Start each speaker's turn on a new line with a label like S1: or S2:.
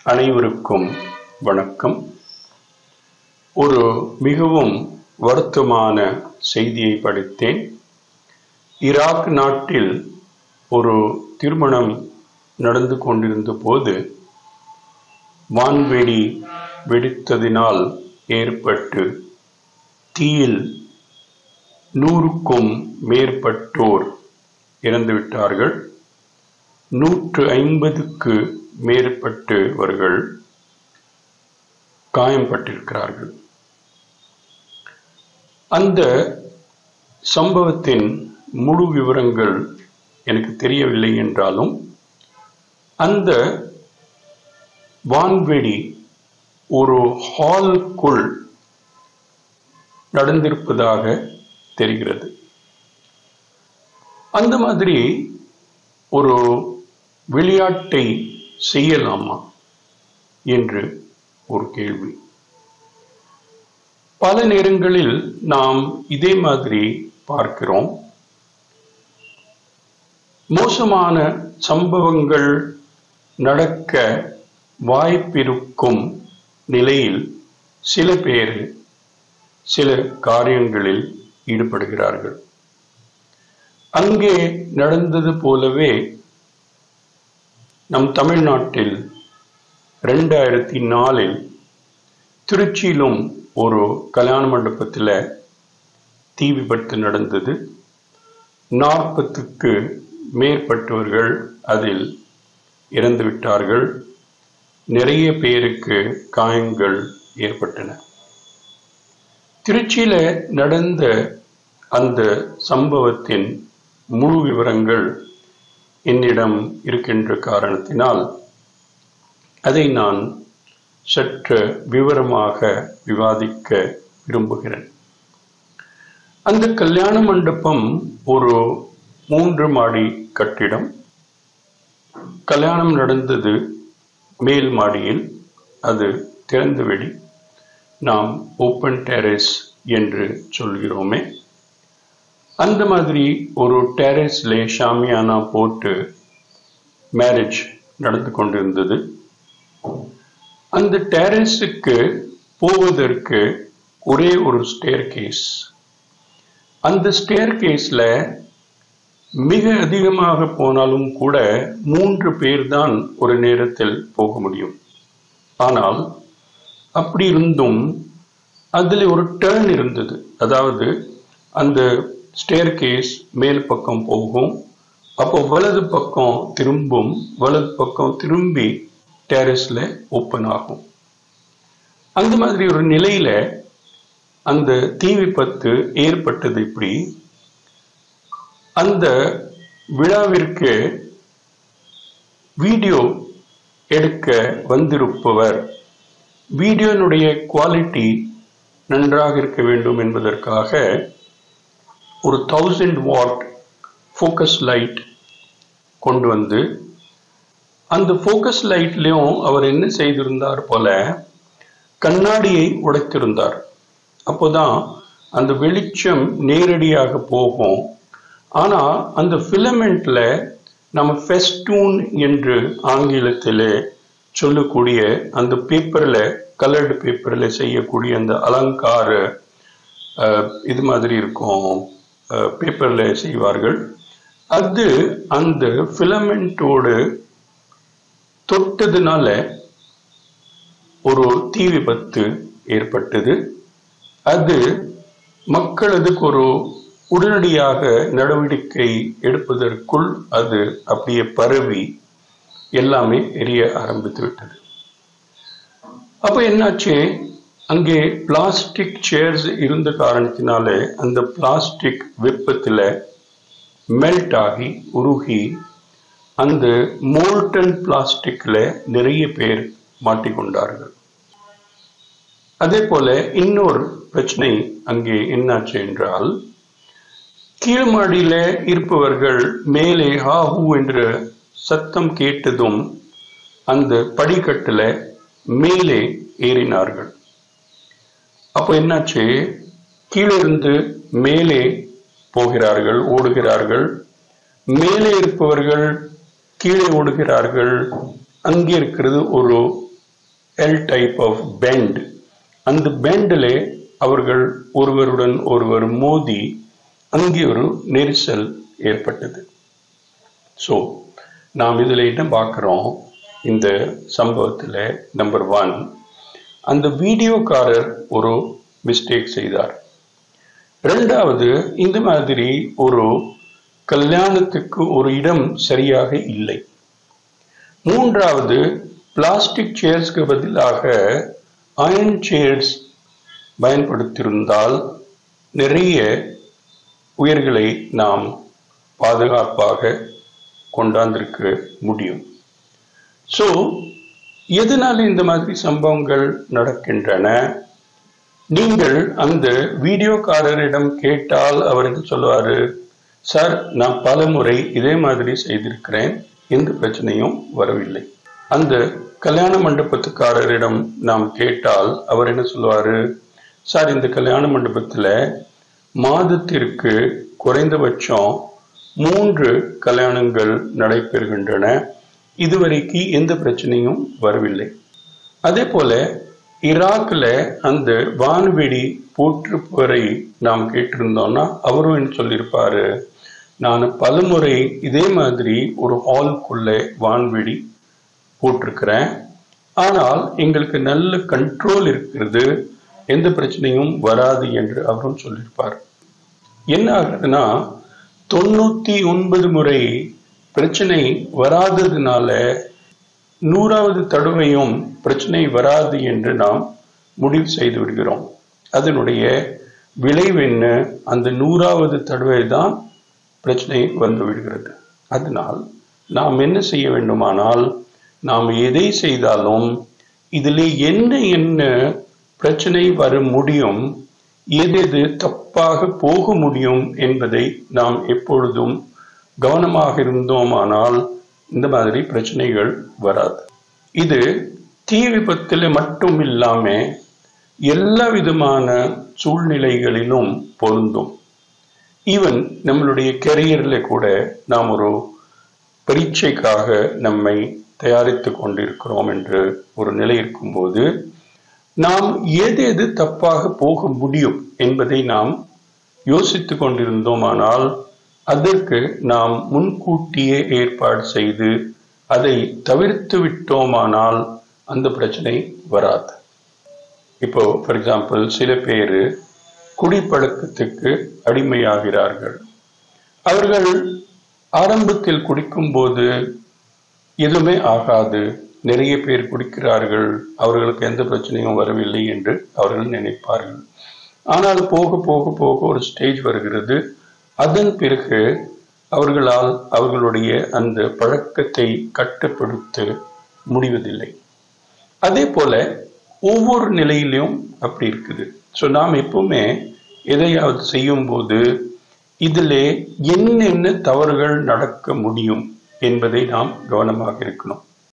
S1: அனைவருக்கும் வணக்கம் ஒரு மிகவும் வருத்தமான செய்தியை படித்தேன் ஈராக் நாட்டில் ஒரு திருமணம் நடந்து கொண்டிருந்த போது வான்வெடி வெடித்ததினால் ஏற்பட்டு தீயில் நூறுக்கும் மேற்பட்டோர் இறந்துவிட்டார்கள் நூற்று ஐம்பதுக்கு மேற்பட்டவர்கள் காயம்பட்டிருக்கிறார்கள் அந்த சம்பவத்தின் முழு விவரங்கள் எனக்கு தெரியவில்லை என்றாலும் அந்த வான்வெடி ஒரு ஹாலுக்குள் நடந்திருப்பதாக தெரிகிறது அந்த மாதிரி ஒரு விளையாட்டை செய்யலாமா என்று ஒரு கேள்வி பல நேரங்களில் நாம் இதே மாதிரி பார்க்கிறோம் மோசமான சம்பவங்கள் நடக்க வாய்ப்பிருக்கும் நிலையில் சில பேர் சில காரியங்களில் ஈடுபடுகிறார்கள் அங்கே நடந்தது போலவே நம் தமிழ்நாட்டில் ரெண்டாயிரத்தி நாலில் திருச்சியிலும் ஒரு கல்யாண மண்டபத்தில் தீ விபத்து நடந்தது நாற்பத்துக்கு மேற்பட்டவர்கள் அதில் இறந்துவிட்டார்கள் நிறைய பேருக்கு காயங்கள் ஏற்பட்டன திருச்சியில நடந்த அந்த சம்பவத்தின் முழு விவரங்கள் என்னிடம் இருக்கின்ற காரணத்தினால் அதை நான் சற்று விவரமாக விவாதிக்க விரும்புகிறேன் அந்த கல்யாண மண்டபம் ஒரு மூன்று மாடி கட்டிடம் கல்யாணம் நடந்தது மேல் மாடியில் அது திறந்த வெளி நாம் ஓப்பன் டெரஸ் என்று சொல்கிறோமே அந்த மாதிரி ஒரு டெரஸ்ல ஷாமியானா போட்டு மேரேஜ் நடந்து கொண்டிருந்தது அந்த டெரஸுக்கு போவதற்கு ஒரே ஒரு ஸ்டேர் கேஸ் அந்த ஸ்டேர் கேஸ்ல மிக அதிகமாக போனாலும் கூட மூன்று பேர் தான் ஒரு நேரத்தில் போக முடியும் ஆனால் அப்படி இருந்தும் அதில் ஒரு டேர்ன் இருந்தது அதாவது அந்த ஸ்டேர் கேஸ் மேல் பக்கம் போகும் அப்போ வலது பக்கம் திரும்பும் வலது பக்கம் திரும்பி டேரஸ்ல ஓப்பன் ஆகும் அந்த மாதிரி ஒரு நிலையில அந்த தீ விபத்து ஏற்பட்டது இப்படி அந்த விழாவிற்கு வீடியோ எடுக்க வந்திருப்பவர் வீடியோனுடைய குவாலிட்டி நன்றாக இருக்க வேண்டும் என்பதற்காக ஒரு தௌசண்ட் வாட் ஃபோக்கஸ் லைட் கொண்டு வந்து அந்த ஃபோக்கஸ் லைட்லேயும் அவர் என்ன செய்திருந்தார் போல கண்ணாடியை உடைத்திருந்தார் அப்போதான் அந்த வெளிச்சம் நேரடியாக போகும் ஆனா அந்த ஃபிலமெண்ட்ல நம்ம ஃபெஸ்டூன் என்று ஆங்கிலத்தில் சொல்லக்கூடிய அந்த பேப்பர்ல கலர்டு பேப்பர்ல செய்யக்கூடிய அந்த அலங்கார இது மாதிரி இருக்கும் பேப்பர்ல செய்வார்கள் அது அந்த ஃபிலமெண்டோடு தொட்டதுனால ஒரு தீ விபத்து ஏற்பட்டது அது மக்கள் அதுக்கு ஒரு உடனடியாக நடவடிக்கை எடுப்பதற்குள் அது அப்படியே பரவி எல்லாமே எரிய ஆரம்பித்து விட்டது அப்ப என்னாச்சு அங்கே பிளாஸ்டிக் சேர்ஸ் இருந்த காரணத்தினால அந்த பிளாஸ்டிக் வெப்பத்துல மெல்ட் ஆகி உருகி அந்த மோல்டன் பிளாஸ்டிக்ல நிறைய பேர் மாட்டிக்கொண்டார்கள் அதே போல இன்னொரு பிரச்சனை அங்கே என்னாச்சு என்றால் கீழ்மாடியில இருப்பவர்கள் மேலே ஹாஹூ என்ற சத்தம் கேட்டதும் அந்த படிக்கட்டுல மேலே ஏறினார்கள் அப்போ என்னாச்சு கீழே இருந்து மேலே போகிறார்கள் ஓடுகிறார்கள் மேலே இருப்பவர்கள் கீழே ஓடுகிறார்கள் அங்கே இருக்கிறது ஒரு எல் டைப் ஆஃப் பெண்ட் அந்த பெண்டிலே அவர்கள் ஒருவருடன் ஒருவர் மோதி அங்கே ஒரு நெரிசல் ஏற்பட்டது ஸோ நாம் இதில் என்ன பார்க்குறோம் இந்த சம்பவத்தில் நம்பர் ஒன் அந்த வீடியோக்காரர் ஒரு மிஸ்டேக் செய்தார் ரெண்டாவது இந்த மாதிரி ஒரு கல்யாணத்துக்கு ஒரு இடம் சரியாக இல்லை மூன்றாவது பிளாஸ்டிக் சேர்ஸ்க்கு பதிலாக அயன் சேர்ஸ் பயன்படுத்தியிருந்தால் நிறைய உயிர்களை நாம் பாதுகாப்பாக கொண்டாந்திருக்க முடியும் ஸோ எதனால இந்த மாதிரி சம்பவங்கள் நடக்கின்றன நீங்கள் அந்த வீடியோக்காரரிடம் கேட்டால் அவர் என்ன சொல்லுவாரு சார் நான் பல முறை இதே மாதிரி செய்திருக்கிறேன் எந்த பிரச்சனையும் வரவில்லை அந்த கல்யாண மண்டபத்துக்காரரிடம் நாம் கேட்டால் அவர் என்ன சொல்லுவாரு சார் இந்த கல்யாண மண்டபத்தில் மாதத்திற்கு குறைந்தபட்சம் மூன்று கல்யாணங்கள் நடைபெறுகின்றன இதுவரைக்கு எந்த பிரச்சனையும் வரவில்லை அதே போல ஈராக்ல அந்த வான்வெடி போற்றுப்பவரை நாம் கேட்டிருந்தோம்னா அவரும் என்ன சொல்லியிருப்பாரு நான் பலமுறை இதே மாதிரி ஒரு ஹால்குள்ள வான்வெடி போட்டிருக்கிறேன் ஆனால் எங்களுக்கு நல்ல கண்ட்ரோல் இருக்கிறது எந்த பிரச்சனையும் வராது என்று அவரும் சொல்லியிருப்பார் என்ன ஆகுதுன்னா தொண்ணூத்தி ஒன்பது முறை பிரச்சனை வராததுனால நூறாவது தடவையும் பிரச்சனை வராது என்று நாம் முடிவு செய்து விடுகிறோம் அதனுடைய விளைவு என்ன அந்த நூறாவது தடவை தான் பிரச்சனை வந்து விடுகிறது அதனால் நாம் என்ன செய்ய வேண்டுமானால் நாம் எதை செய்தாலும் இதில் என்ன என்ன பிரச்சனை வர முடியும் எது எது தப்பாக போக முடியும் என்பதை நாம் எப்பொழுதும் கவனமாக இருந்தோமானால் இந்த மாதிரி பிரச்சனைகள் வராது இது தீ விபத்தில் மட்டும் இல்லாம எல்லா விதமான சூழ்நிலைகளிலும் பொருந்தும் ஈவன் நம்மளுடைய கெரியர்ல கூட நாம் ஒரு பரீட்சைக்காக நம்மை தயாரித்து கொண்டிருக்கிறோம் என்று ஒரு நிலை இருக்கும்போது நாம் எது எது தப்பாக போக முடியும் என்பதை நாம் யோசித்து கொண்டிருந்தோமானால் அதற்கு நாம் முன்கூட்டியே ஏற்பாடு செய்து அதை தவிர்த்து விட்டோமானால் அந்த பிரச்சனை வராது இப்போ ஃபார் எக்ஸாம்பிள் சில பேர் குடிப்பழக்கத்துக்கு அடிமையாகிறார்கள் அவர்கள் ஆரம்பத்தில் குடிக்கும்போது எதுவுமே ஆகாது நிறைய பேர் குடிக்கிறார்கள் அவர்களுக்கு எந்த பிரச்சனையும் வரவில்லை என்று அவர்கள் நினைப்பார்கள் ஆனால் போக போக போக ஒரு ஸ்டேஜ் வருகிறது அதன் பிறகு அவர்களால் அவர்களுடைய அந்த பழக்கத்தை கட்டுப்படுத்த முடிவதில்லை அதே போல ஒவ்வொரு நிலையிலும் அப்படி இருக்குது ஸோ நாம் எப்பவுமே எதையாவது செய்யும் போது இதிலே என்னென்ன தவறுகள் நடக்க முடியும் என்பதை நாம் கவனமாக இருக்கணும்